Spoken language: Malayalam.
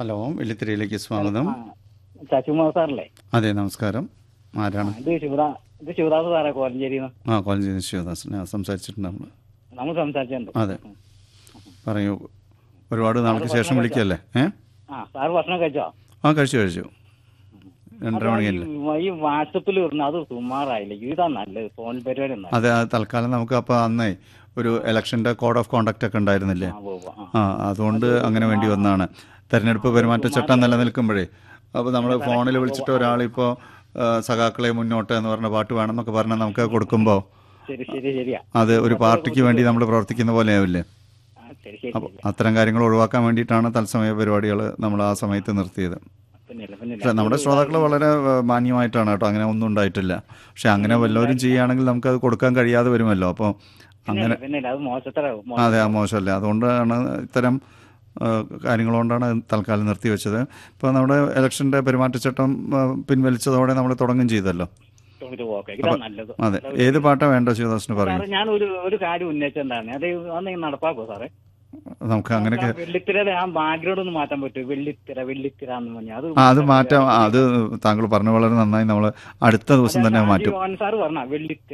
ഹലോ വെള്ളിത്തിരയിലേക്ക് സ്വാഗതം ശശികുമാർ സാറല്ലേ അതെ നമസ്കാരം ആരാണ് ഇത് ശിവദാ ഇത് ശിവദാസ് സാറേ കോലഞ്ചേരിന്ന് ആ കോളേജ് ശിവദാസൻ ഞാൻ സംസാരിച്ചിട്ടുണ്ട് നമ്മൾ നമ്മൾ സംസാരിച്ചിട്ടുണ്ട് അതെ പറയൂ ഒരുപാട് നാൾക്ക് ശേഷം വിളിക്കല്ലേ ഏ ആ സാർ ഭക്ഷണം കഴിച്ചോ ആ കഴിച്ചു കഴിച്ചു രണ്ടര മണിയല്ലേ ഈ വാട്സപ്പിൽ വരുന്ന അത് സുമാറായില്ല ഇതാ നല്ലത് ഫോൺ പരിപാടി ഒന്നും അതെ അത് തൽക്കാലം നമുക്ക് അപ്പോൾ അന്നേ ഒരു ഇലക്ഷൻ്റെ കോഡ് ഓഫ് കോണ്ടക്റ്റ് ഒക്കെ ഉണ്ടായിരുന്നില്ലേ ആ, ഉവ്വ് ഉവ്വ്. ആ. ആ അതുകൊണ്ട് അങ്ങനെ വേണ്ടി വന്നതാണ് തെരഞ്ഞെടുപ്പ് പെരുമാറ്റച്ചട്ടം നിലനിൽക്കുമ്പോഴേ അപ്പോൾ നമ്മൾ ഫോണിൽ വിളിച്ചിട്ട് ഒരാളിപ്പോൾ സഖാക്കളെ മുന്നോട്ട് എന്ന് പറഞ്ഞ പാട്ട് വേണമെന്നൊക്കെ പറഞ്ഞാൽ നമുക്ക് കൊടുക്കുമ്പോൾ ശരി ശരി ശരിയാ അത് ഒരു പാർട്ടിക്ക് വേണ്ടി നമ്മൾ പ്രവർത്തിക്കുന്ന പോലെയാവില്ലേ ആ, ശരി ശരി അപ്പോൾ അത്തരം കാര്യങ്ങൾ ഒഴിവാക്കാൻ വേണ്ടിയിട്ടാണ് തത്സമയ പരിപാടികൾ നമ്മൾ ആ സമയത്ത് നിർത്തിയത് പിന്നില്ല പിന്നില്ല പക്ഷേ നമ്മുടെ ശ്രോതാക്കൾ വളരെ ഏഹ്, മാന്യമായിട്ടാണ് കേട്ടോ അങ്ങനെ ഒന്നും ഉണ്ടായിട്ടില്ല പക്ഷെ അങ്ങനെ വല്ലവരും ചെയ്യുകയാണെങ്കിൽ നമുക്കത് കൊടുക്കാൻ കഴിയാതെ വരുമല്ലോ അപ്പോൾ അങ്ങനെ പിന്നില്ല അത് മോശത്തരാവും അതെ ആ മോശമല്ലേ അതുകൊണ്ടാണ് ഇത്തരം ഏഹ്, കാര്യങ്ങളുകൊണ്ടാണ് അത് തൽക്കാലം നിർത്തിവെച്ചത് ഇപ്പോൾ നമ്മുടെ ഇലക്ഷൻ്റെ പെരുമാറ്റച്ചട്ടം ഏഹ്, പിൻവലിച്ചതോടെ നമ്മൾ തുടങ്ങുകയും ചെയ്തല്ലോ ഓക്കെ ഇതാ നല്ലത് അതെ ഏത് പാട്ടാണ് വേണ്ട ശിവദാസിന് പറയും സാറേ ഞാൻ ഒരു ഒരു കാര്യം ഉന്നയിച്ചെന്താണ് അത് അന്ന് നടപ്പാക്കോ സാറേ നമുക്ക് അങ്ങനെയൊക്കെ ആ വെള്ളിത്തിരയുടെ ആ ബാക്ക്ഗ്രൗണ്ട് ഒന്ന് മാറ്റാൻ പറ്റുമോ വെള്ളിത്തിര വെള്ളിത്തിര എന്ന് പറഞ്ഞാൽ അത് ആ അത് മാറ്റാം ആ, അത് താങ്കൾ പറഞ്ഞു വളരെ നന്നായി നമ്മൾ അടുത്ത ദിവസം തന്നെ മാറ്റും സാർ പറഞ്ഞ വെള്ളിത്തിര